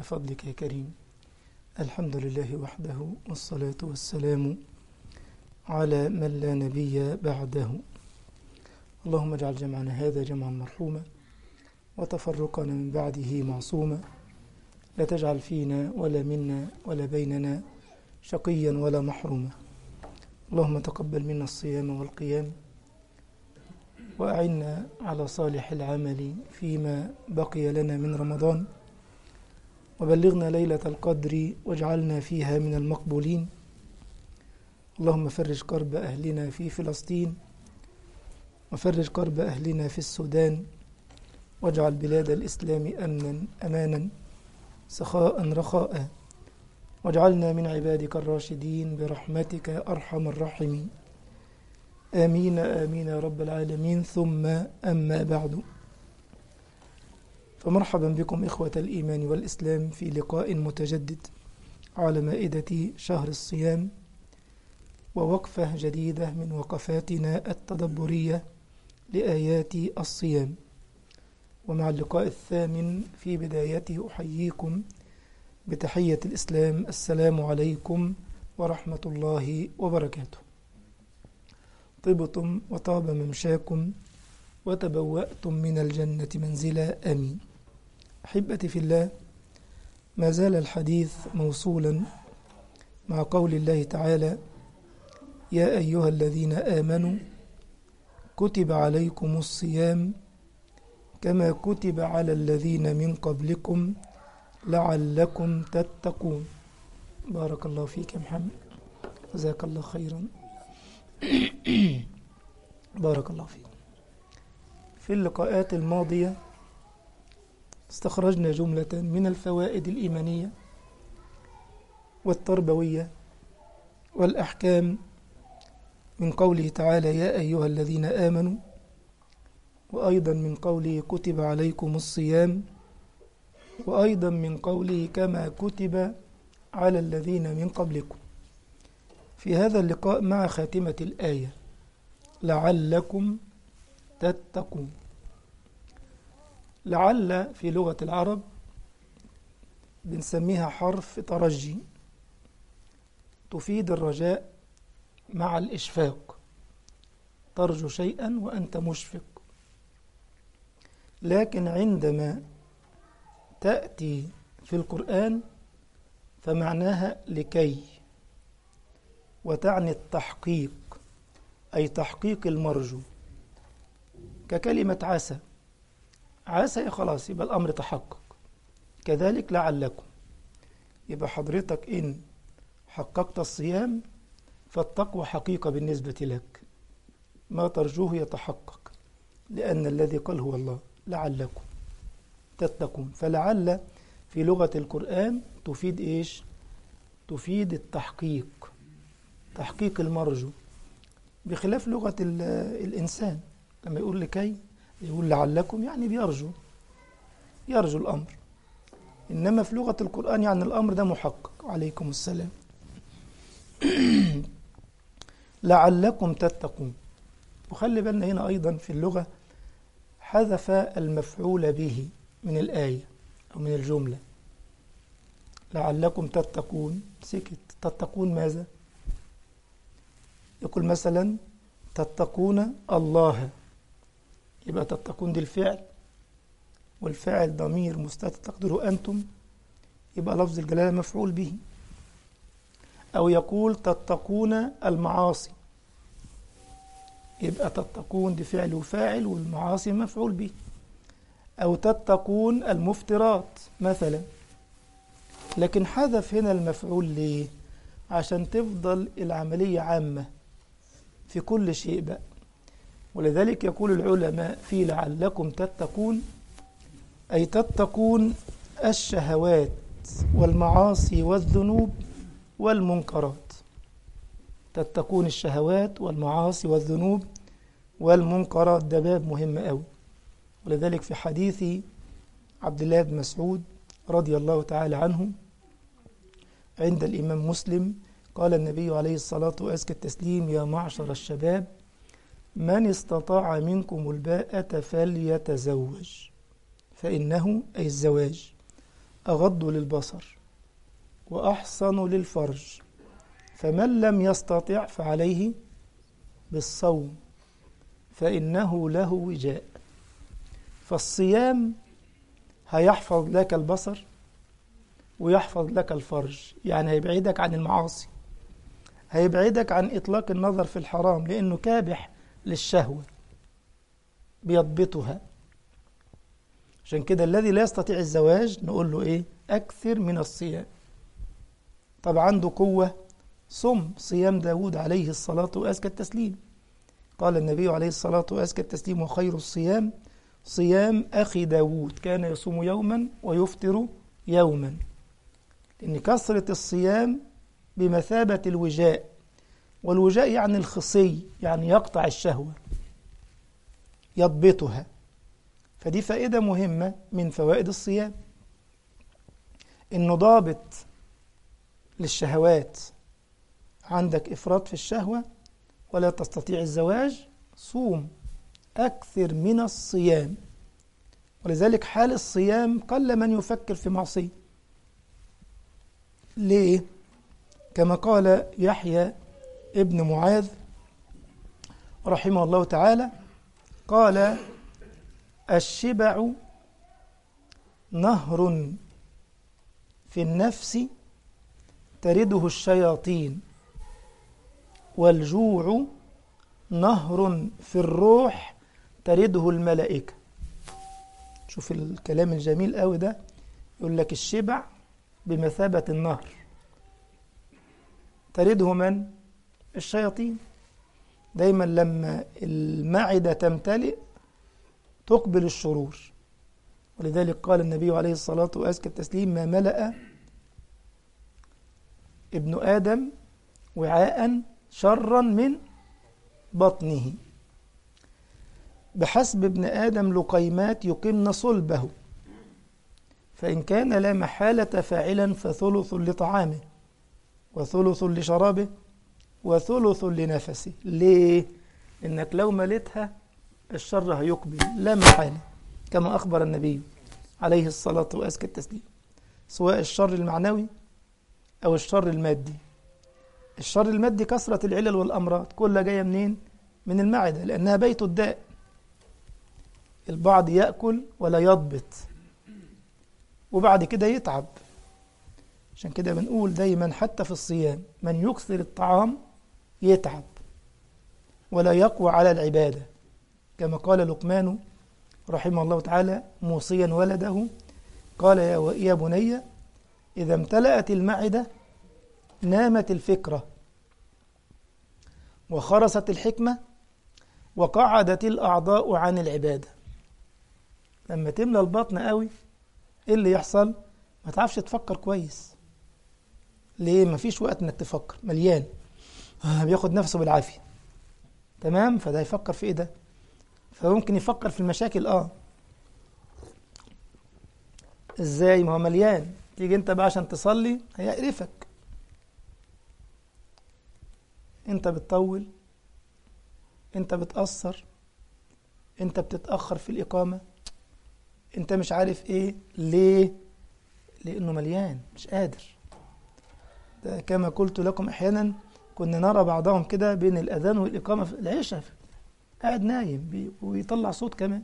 بفضلك يا كريم الحمد لله وحده والصلاة والسلام على من لا نبي بعده اللهم اجعل جمعنا هذا جمعا مرحوما وتفرقنا من بعده معصوما لا تجعل فينا ولا منا ولا بيننا شقيا ولا محروما اللهم تقبل منا الصيام والقيام وأعنا على صالح العمل فيما بقي لنا من رمضان وبلغنا ليلة القدر واجعلنا فيها من المقبولين اللهم فرج كرب أهلنا في فلسطين وفرج كرب أهلنا في السودان واجعل بلاد الإسلام أمنا أمانا سخاء رخاء واجعلنا من عبادك الراشدين برحمتك أرحم الراحمين آمين آمين يا رب العالمين ثم أما بعد فمرحبا بكم إخوة الإيمان والإسلام في لقاء متجدد على مائدة شهر الصيام ووقفة جديدة من وقفاتنا التدبرية لآيات الصيام ومع اللقاء الثامن في بدايته أحييكم بتحية الإسلام السلام عليكم ورحمة الله وبركاته طبتم وطاب ممشاكم وتبوأتم من الجنة منزلا آمين أحبتي في الله ما زال الحديث موصولا مع قول الله تعالى يا أيها الذين آمنوا كتب عليكم الصيام كما كتب على الذين من قبلكم لعلكم تتقون بارك الله فيك يا محمد جزاك الله خيرا بارك الله فيك في اللقاءات الماضية استخرجنا جملة من الفوائد الإيمانية والتربوية والأحكام من قوله تعالى يا أيها الذين آمنوا وأيضا من قوله كتب عليكم الصيام وأيضا من قوله كما كتب على الذين من قبلكم في هذا اللقاء مع خاتمة الآية لعلكم تتقون لعل في لغة العرب بنسميها حرف ترجي تفيد الرجاء مع الإشفاق ترجو شيئا وأنت مشفق لكن عندما تأتي في القرآن فمعناها لكي وتعني التحقيق أي تحقيق المرجو ككلمة عسى عسى خلاص يبقى الأمر تحقق كذلك لعلكم يبقى حضرتك إن حققت الصيام فالتقوى حقيقة بالنسبة لك ما ترجوه يتحقق لأن الذي قال هو الله لعلكم تتقون فلعل في لغة القرآن تفيد إيش تفيد التحقيق تحقيق المرجو بخلاف لغة الإنسان لما يقول لكي يقول لعلكم يعني بيرجو يرجو الأمر إنما في لغة القرآن يعني الأمر ده محقق عليكم السلام لعلكم تتقون وخلي بالنا هنا أيضا في اللغة حذف المفعول به من الآية أو من الجملة لعلكم تتقون سكت تتقون ماذا يقول مثلا تتقون الله يبقى تتقون دي الفعل والفاعل ضمير مستتر تقدروا أنتم يبقى لفظ الجلالة مفعول به أو يقول تتقون المعاصي يبقى تتقون دي فعل وفاعل والمعاصي مفعول به أو تتقون المفترات مثلا لكن حذف هنا المفعول ليه عشان تفضل العملية عامة في كل شيء بقى ولذلك يقول العلماء في لعلكم تتقون أي تتقون الشهوات والمعاصي والذنوب والمنكرات تتقون الشهوات والمعاصي والذنوب والمنكرات ده باب مهم قوي ولذلك في حديث عبد الله بن مسعود رضي الله تعالى عنه عند الإمام مسلم قال النبي عليه الصلاة وأزكى التسليم يا معشر الشباب من استطاع منكم الباءة فليتزوج فإنه أي الزواج أغض للبصر وأحصن للفرج فمن لم يستطع فعليه بالصوم فإنه له وجاء فالصيام هيحفظ لك البصر ويحفظ لك الفرج يعني هيبعدك عن المعاصي هيبعدك عن إطلاق النظر في الحرام لأنه كابح للشهوة بيضبطها عشان كده الذي لا يستطيع الزواج نقول له إيه أكثر من الصيام طب عنده قوة صم صيام داود عليه الصلاة وأزكى التسليم قال النبي عليه الصلاة وأزكى التسليم وخير الصيام صيام أخي داود كان يصوم يوما ويفطر يوما لأن كثرة الصيام بمثابة الوجاء والوجاء يعني الخصي يعني يقطع الشهوة يضبطها فدي فائدة مهمة من فوائد الصيام إنه ضابط للشهوات عندك إفراط في الشهوة ولا تستطيع الزواج صوم أكثر من الصيام ولذلك حال الصيام قل من يفكر في معصية ليه؟ كما قال يحيى ابن معاذ رحمه الله تعالى قال الشبع نهر في النفس ترده الشياطين والجوع نهر في الروح ترده الملائكة شوف الكلام الجميل قوي ده يقول لك الشبع بمثابة النهر ترده من؟ الشياطين دايما لما المعدة تمتلئ تقبل الشرور ولذلك قال النبي عليه الصلاة وأزكى التسليم ما ملأ ابن آدم وعاء شرا من بطنه بحسب ابن آدم لقيمات يقمن صلبه فإن كان لا محالة فاعلا فثلث لطعامه وثلث لشرابه وثلث لنفسه ليه؟ إنك لو ملتها الشر هيقبل لا محالة كما أخبر النبي عليه الصلاة وأزكى التسليم سواء الشر المعنوي أو الشر المادي الشر المادي كثرة العلل والأمراض كلها جاية منين؟ من المعدة لأنها بيت الداء البعض يأكل ولا يضبط وبعد كده يتعب عشان كده بنقول دايما حتى في الصيام من يكثر الطعام يتعب ولا يقوى على العبادة كما قال لقمان رحمه الله تعالى موصيا ولده قال يا بني إذا امتلأت المعدة نامت الفكرة وخرست الحكمة وقعدت الأعضاء عن العبادة لما تملى البطن قوي ايه اللي يحصل ما تعرفش تفكر كويس ليه مفيش وقت انك تفكر مليان آه بياخد نفسه بالعافيه تمام فده يفكر في ايه ده فممكن يفكر في المشاكل اه ازاي ما هو مليان تيجي انت بقى عشان تصلي هيقرفك انت بتطول انت بتأثر انت بتتأخر في الإقامة انت مش عارف ايه ليه لانه مليان مش قادر ده كما قلت لكم احيانا كنا نرى بعضهم كده بين الاذان والاقامه في العشاء قاعد نايم ويطلع صوت كمان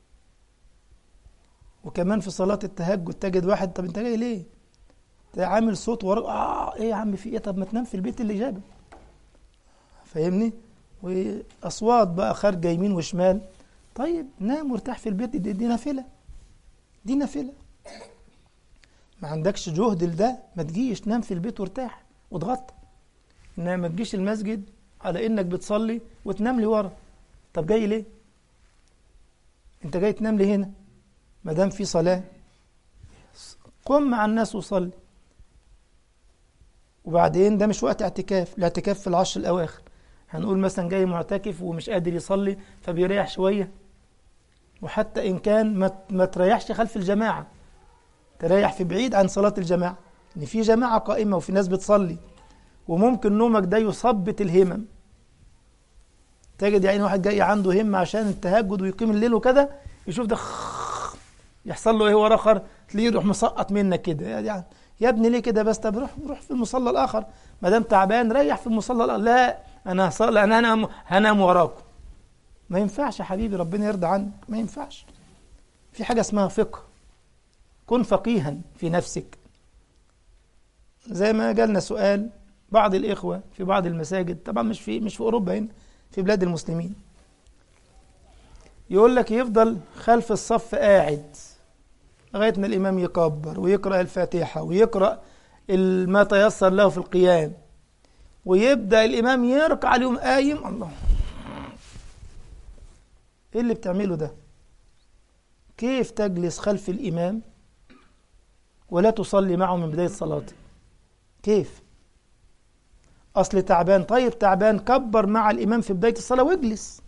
وكمان في صلاه التهجد تجد واحد طب انت جاي ليه انت عامل صوت ورا اه ايه يا عم في ايه طب ما تنام في البيت اللي جابك فاهمني واصوات بقى خارجه يمين وشمال طيب نام وارتاح في البيت دي, دي نافله دي نافلة ما عندكش جهد لده ما تجيش نام في البيت وارتاح وتغطى انما ما تجيش المسجد على انك بتصلي وتنام لي ورا طب جاي ليه انت جاي تنام لي هنا ما دام في صلاة قم مع الناس وصلي وبعدين ده مش وقت اعتكاف الاعتكاف في العشر الاواخر هنقول مثلا جاي معتكف ومش قادر يصلي فبيريح شويه وحتى إن كان ما ما تريحش خلف الجماعة تريح في بعيد عن صلاة الجماعة إن في جماعة قائمة وفي ناس بتصلي وممكن نومك ده يثبت الهمم تجد يعني واحد جاي عنده همة عشان التهجد ويقيم الليل وكده يشوف ده يحصل له ايه ورا اخر تلاقيه يروح مسقط منك كده يعني يا ابني ليه كده بس طب روح روح في المصلى الاخر ما دام تعبان ريح في المصلى الآخر. لا انا هصلي انا هنام هنام وراكم ما ينفعش يا حبيبي ربنا يرضى عنك ما ينفعش في حاجه اسمها فقه كن فقيها في نفسك زي ما جالنا سؤال بعض الإخوة في بعض المساجد طبعا مش في مش في أوروبا هنا في بلاد المسلمين يقول لك يفضل خلف الصف قاعد لغاية ما الإمام يكبر ويقرأ الفاتحة ويقرأ ما تيسر له في القيام ويبدأ الإمام يركع اليوم قايم الله إيه اللي بتعمله ده كيف تجلس خلف الإمام ولا تصلي معه من بداية صلاته كيف أصل تعبان طيب تعبان كبر مع الإمام في بداية الصلاة واجلس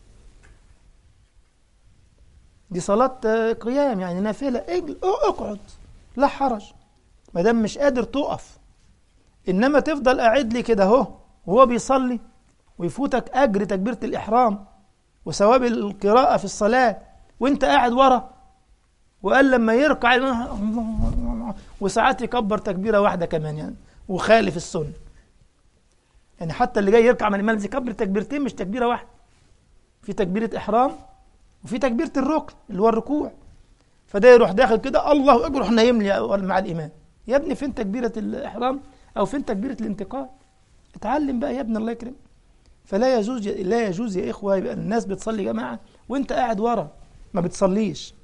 دي صلاة قيام يعني نافلة اجل اقعد لا حرج ما دام مش قادر تقف إنما تفضل قاعد لي كده أهو وهو بيصلي ويفوتك أجر تكبيرة الإحرام وثواب القراءة في الصلاة وأنت قاعد ورا وقال لما يركع وساعات يكبر تكبيرة واحدة كمان يعني وخالف السنة يعني حتى اللي جاي يركع من الإمام يكبر تكبيرتين مش تكبيرة واحدة في تكبيرة إحرام وفي تكبيرة الركن اللي هو الركوع فده يروح داخل كده الله أكبر يروح نايم لي مع الإمام يا ابني فين تكبيرة الإحرام أو فين تكبيرة الانتقال اتعلم بقى يا ابني الله يكرم فلا يجوز لا يجوز يا إخوة يبقى الناس بتصلي جماعة وأنت قاعد ورا ما بتصليش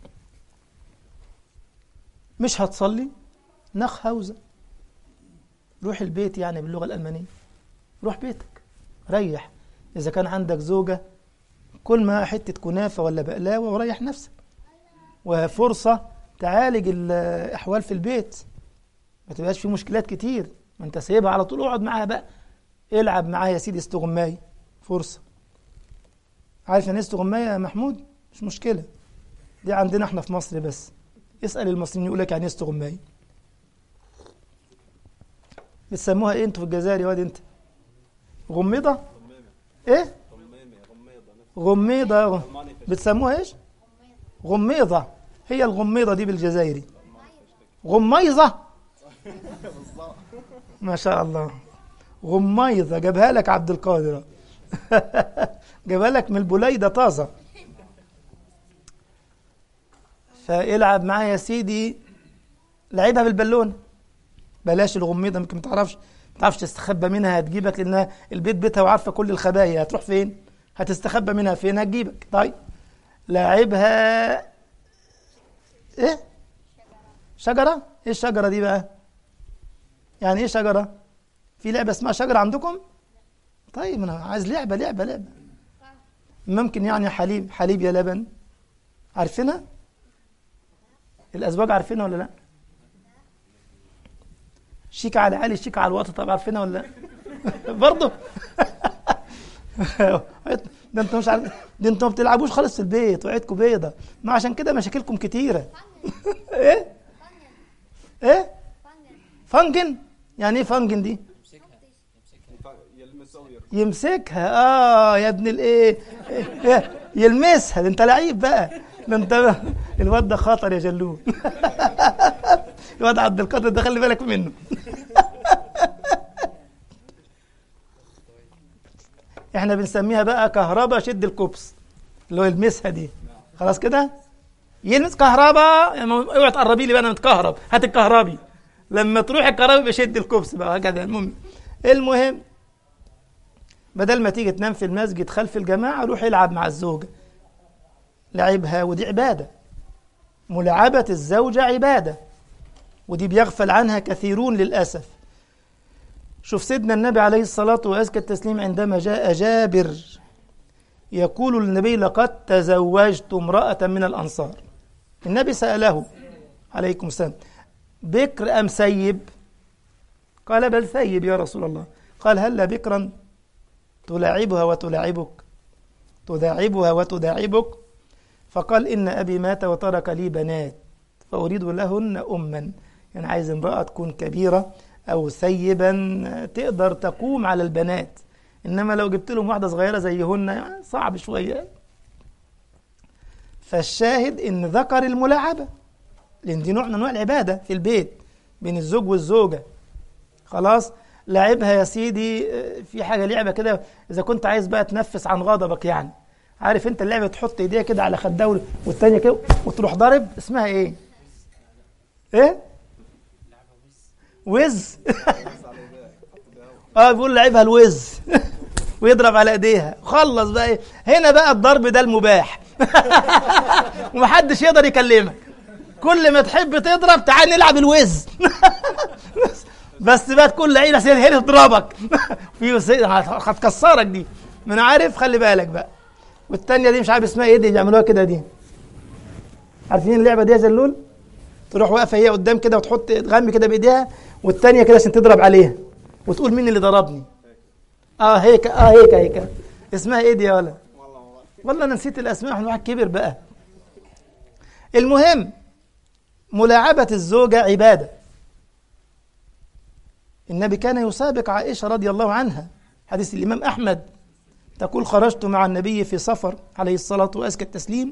مش هتصلي نخ هوزة روح البيت يعني باللغة الألمانية روح بيتك ريح إذا كان عندك زوجة كل ما حتة كنافة ولا بقلاوة وريح نفسك وفرصة تعالج الأحوال في البيت ما تبقاش في مشكلات كتير ما أنت سايبها على طول اقعد معاها بقى العب معاها يا سيدي استغماية فرصة عارف يعني استغماية يا محمود مش مشكلة دي عندنا احنا في مصر بس اسأل المصريين يقول لك يعني ايه استغماية بتسموها ايه انتوا في الجزائر يا واد انت غميضة ايه غميضة بتسموها ايش غميضة هي الغميضة دي بالجزائري غميضة ما شاء الله غميضة جابها لك عبد القادر جابها لك من البليدة طازة فالعب معايا يا سيدي لعبها بالبالونه بلاش الغميضه يمكن ما تعرفش ما تعرفش تستخبى منها هتجيبك لانها البيت بيتها وعارفه كل الخبايا هتروح فين هتستخبى منها فين هتجيبك طيب لاعبها ايه شجره ايه الشجره دي بقى يعني ايه شجره في لعبه اسمها شجره عندكم طيب انا عايز لعبه لعبه لعبه ممكن يعني حليب حليب يا لبن عارفينها الازواج عارفينها ولا لا شيك على علي شيك على الوطن طب عارفينها ولا لا برضه ده انتوا مش عارف ده انتوا ما بتلعبوش خالص في البيت وعيدكم بيضه ما عشان كده مشاكلكم كتيره ايه ايه فانجن يعني ايه فانجن دي يمسكها اه يا ابن الايه إيه؟ يلمسها ده انت لعيب بقى ده انت الواد ده خطر يا جلون الواد عبد القادر ده خلي بالك منه احنا بنسميها بقى كهرباء شد الكوبس اللي هو يلمسها دي خلاص كده يلمس كهرباء يعني اوعي تقربي لي بقى انا متكهرب هات الكهربي لما تروح الكهرباء بشد الكوبس بقى هكذا المهم المهم بدل ما تيجي تنام في المسجد خلف الجماعه روح العب مع الزوجه لعبها ودي عباده ملاعبه الزوجه عباده ودي بيغفل عنها كثيرون للاسف شوف سيدنا النبي عليه الصلاة وأزكى التسليم عندما جاء جابر يقول للنبي لقد تزوجت امرأة من الأنصار النبي سأله عليكم السلام بكر أم سيب قال بل ثيب يا رسول الله قال هل بكرا تلاعبها وتلاعبك تداعبها وتداعبك فقال إن أبي مات وترك لي بنات فأريد لهن أما يعني عايز امرأة تكون كبيرة أو سيبا تقدر تقوم على البنات إنما لو جبت لهم واحدة صغيرة زيهن صعب شوية فالشاهد إن ذكر الملاعبة لان دي نوع من انواع العباده في البيت بين الزوج والزوجه خلاص لعبها يا سيدي آه، في حاجه لعبه كده اذا كنت عايز بقى تنفس عن غضبك يعني عارف انت اللعبه تحط ايديها كده على خدها والتانيه كده وتروح ضارب اسمها ايه ايه وز اه بيقول لعبها الوز ويضرب على ايديها خلص بقى ايه هنا بقى الضرب ده المباح ومحدش يقدر يكلمك كل ما تحب تضرب تعال نلعب الوز بس بقى تكون لعيبه هي اللي تضربك في هتكسرك دي ما انا عارف خلي بالك بقى والتانية دي مش عارف اسمها ايه دي بيعملوها كده دي عارفين اللعبه دي يا زلول تروح واقفه هي قدام كده وتحط غم كده بايديها والتانية كده عشان تضرب عليها وتقول مين اللي ضربني اه هيك اه هيك هيك اسمها ايه دي يا ولا والله انا نسيت الاسماء احنا واحد كبر بقى المهم ملاعبة الزوجة عبادة النبي كان يسابق عائشة رضي الله عنها حديث الإمام أحمد تقول خرجت مع النبي في سفر عليه الصلاة وأزكى التسليم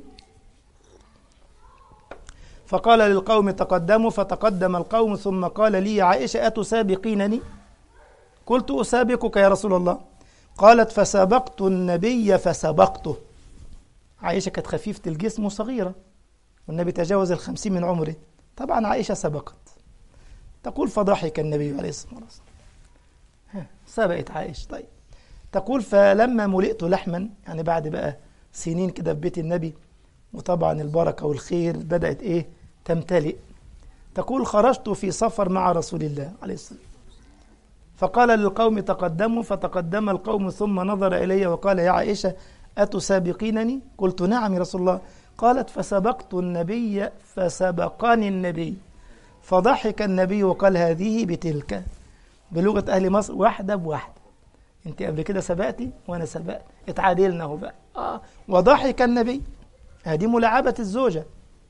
فقال للقوم تقدموا فتقدم القوم ثم قال لي يا عائشة أتسابقينني قلت أسابقك يا رسول الله قالت فسابقت النبي فسبقته عائشة كانت خفيفة الجسم وصغيرة والنبي تجاوز الخمسين من عمره طبعا عائشة سبقت تقول فضحك النبي عليه الصلاة والسلام سبقت عائشة طيب تقول فلما ملئت لحما يعني بعد بقى سنين كده في بيت النبي وطبعا البركة والخير بدأت إيه تمتلئ تقول خرجت في سفر مع رسول الله عليه الصلاة فقال للقوم تقدموا فتقدم القوم ثم نظر إلي وقال يا عائشة أتسابقينني قلت نعم يا رسول الله قالت فسبقت النبي فسبقني النبي فضحك النبي وقال هذه بتلك بلغة أهل مصر واحدة بواحدة انت قبل كده سبقتي وانا سبقت اتعادلنا اهو بقى آه. وضحك النبي هذه ملاعبة الزوجة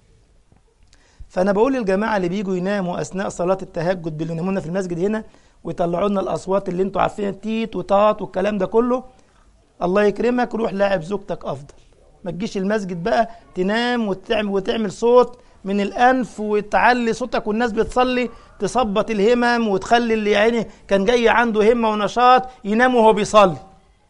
فأنا بقول للجماعة اللي بيجوا يناموا أثناء صلاة التهجد باللي ينامونا في المسجد هنا ويطلعوا لنا الأصوات اللي انتوا عارفينها تيت وطاط والكلام ده كله الله يكرمك روح لاعب زوجتك أفضل ما تجيش المسجد بقى تنام وتعمل وتعمل صوت من الانف وتعلي صوتك والناس بتصلي تثبط الهمم وتخلي اللي يعني كان جاي عنده همه ونشاط ينام وهو بيصلي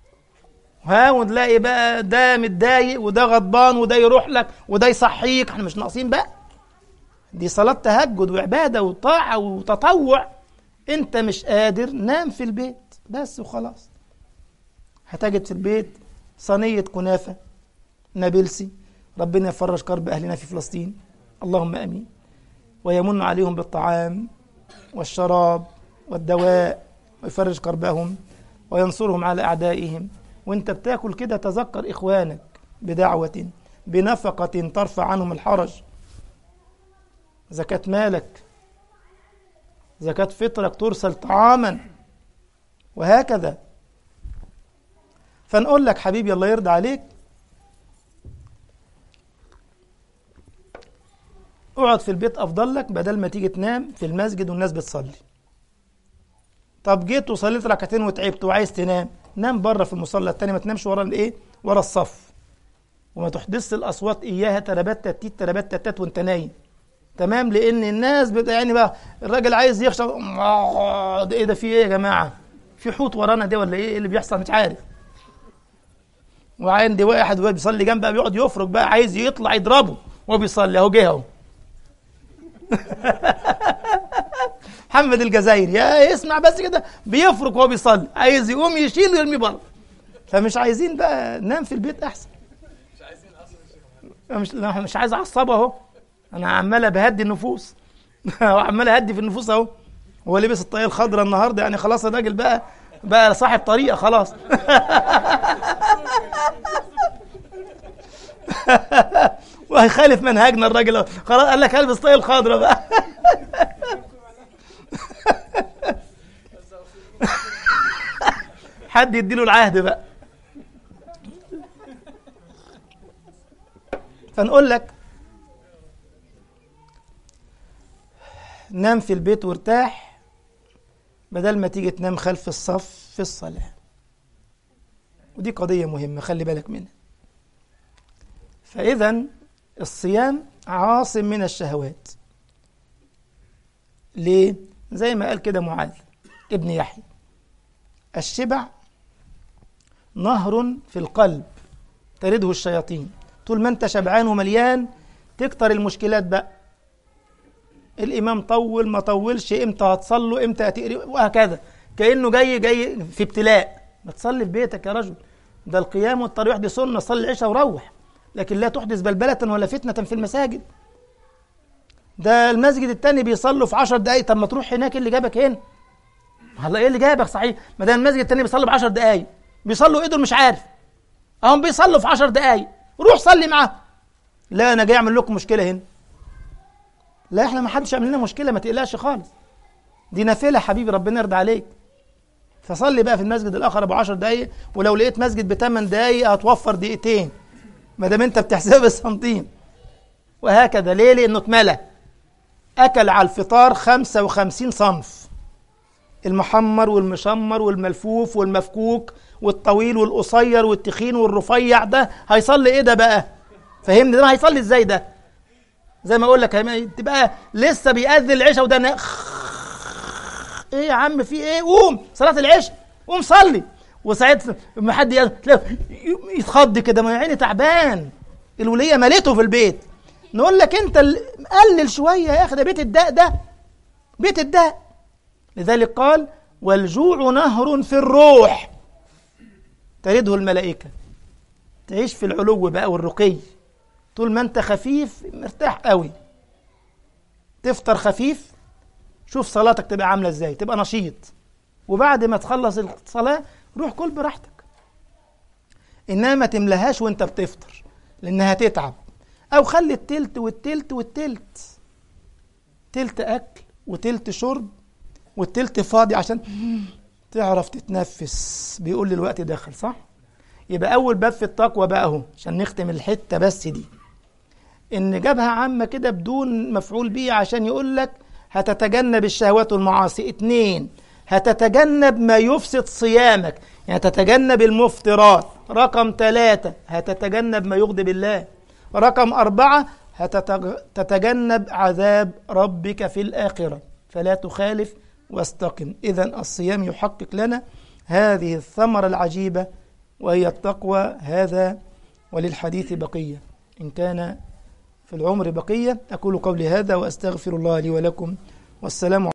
ها وتلاقي بقى ده متضايق وده غضبان وده يروح لك وده يصحيك احنا مش ناقصين بقى دي صلاة تهجد وعبادة وطاعة وتطوع انت مش قادر نام في البيت بس وخلاص هتجد في البيت صينية كنافة نابلسي ربنا يفرج كرب أهلنا في فلسطين اللهم امين ويمن عليهم بالطعام والشراب والدواء ويفرج كربهم وينصرهم على اعدائهم وانت بتاكل كده تذكر اخوانك بدعوه بنفقه ترفع عنهم الحرج زكاه مالك زكاه فطرك ترسل طعاما وهكذا فنقول لك حبيبي الله يرضى عليك اقعد في البيت افضل لك بدل ما تيجي تنام في المسجد والناس بتصلي طب جيت وصليت ركعتين وتعبت وعايز تنام نام بره في المصلى التاني ما تنامش ورا الايه ورا الصف وما تحدثش الاصوات اياها تربات تتيت تربات تتات وانت نايم تمام لان الناس بت... يعني بقى الراجل عايز يخشى ده ايه ده في ايه يا جماعه في حوت ورانا ده ولا ايه اللي بيحصل مش عارف وعندي واحد بيصلي جنبه بيقعد يفرك بقى عايز يطلع يضربه وهو بيصلي اهو جه اهو محمد الجزائري يا اسمع بس كده بيفرك وهو بيصلي عايز يقوم يشيل ويرمي بره فمش عايزين بقى نام في البيت احسن مش عايزين اصلا مش مش عايز اعصب اهو انا عمال بهدي النفوس وعمال اهدي في النفوس اهو هو لبس الطاقيه الخضراء النهارده يعني خلاص الراجل بقى بقى صاحب طريقه خلاص وهيخالف منهجنا الراجل خلاص قال لك هلبس طاقيه الخضراء بقى حد يديله العهد بقى فنقول لك نام في البيت وارتاح بدل ما تيجي تنام خلف الصف في الصلاة ودي قضية مهمة خلي بالك منها فإذا الصيام عاصم من الشهوات ليه زي ما قال كده معاذ ابن يحيى الشبع نهر في القلب ترده الشياطين طول ما انت شبعان ومليان تكتر المشكلات بقى الامام طول ما طولش امتى هتصلوا امتى هتقري وهكذا كانه جاي جاي في ابتلاء ما تصلي في بيتك يا رجل ده القيام والتراويح دي سنه صلي العشاء وروح لكن لا تحدث بلبله ولا فتنه في المساجد ده المسجد التاني بيصلوا في 10 دقايق طب ما تروح هناك اللي جابك هنا هلا ايه اللي جابك صحيح ما ده المسجد التاني بيصلوا ب 10 دقايق بيصلوا ايه دول مش عارف اهم بيصلوا في 10 دقايق روح صلي معاه لا انا جاي اعمل لكم مشكله هنا لا احنا ما حدش عمل لنا مشكله ما تقلقش خالص دي نافله حبيبي ربنا يرضى عليك فصلي بقى في المسجد الاخر ابو 10 دقايق ولو لقيت مسجد بثمان دقايق هتوفر دقيقتين ما دام انت بتحسبها بالسنتيم وهكذا ليه لانه اتملى اكل على الفطار 55 صنف المحمر والمشمر والملفوف والمفكوك والطويل والقصير والتخين والرفيع ده هيصلي ايه ده بقى فهمني ده هيصلي ازاي ده زي ما اقول لك تبقى لسه بيأذن العشاء وده نا... ايه يا عم في ايه قوم صلاه العشاء قوم صلي وساعتها ما حد يتخض كده ما عيني تعبان الوليه مليته في البيت نقول لك انت قلل شويه يا اخي ده بيت الداء ده بيت الداء لذلك قال والجوع نهر في الروح ترده الملائكه تعيش في العلو بقى والرقي طول ما انت خفيف مرتاح قوي تفطر خفيف شوف صلاتك تبقى عامله ازاي تبقى نشيط وبعد ما تخلص الصلاه روح كل براحتك انما ما تملهاش وانت بتفطر لانها تتعب او خلي التلت والتلت والتلت تلت اكل وتلت شرب والتلت فاضي عشان تعرف تتنفس بيقول لي الوقت داخل صح يبقى اول باب في التقوى بقى اهو عشان نختم الحته بس دي ان جابها عامه كده بدون مفعول به عشان يقول لك هتتجنب الشهوات والمعاصي اتنين هتتجنب ما يفسد صيامك يعني تتجنب المفطرات رقم ثلاثة هتتجنب ما يغضب الله رقم أربعة هتتجنب عذاب ربك في الآخرة فلا تخالف واستقم إذا الصيام يحقق لنا هذه الثمرة العجيبة وهي التقوى هذا وللحديث بقية إن كان في العمر بقية أقول قولي هذا وأستغفر الله لي ولكم والسلام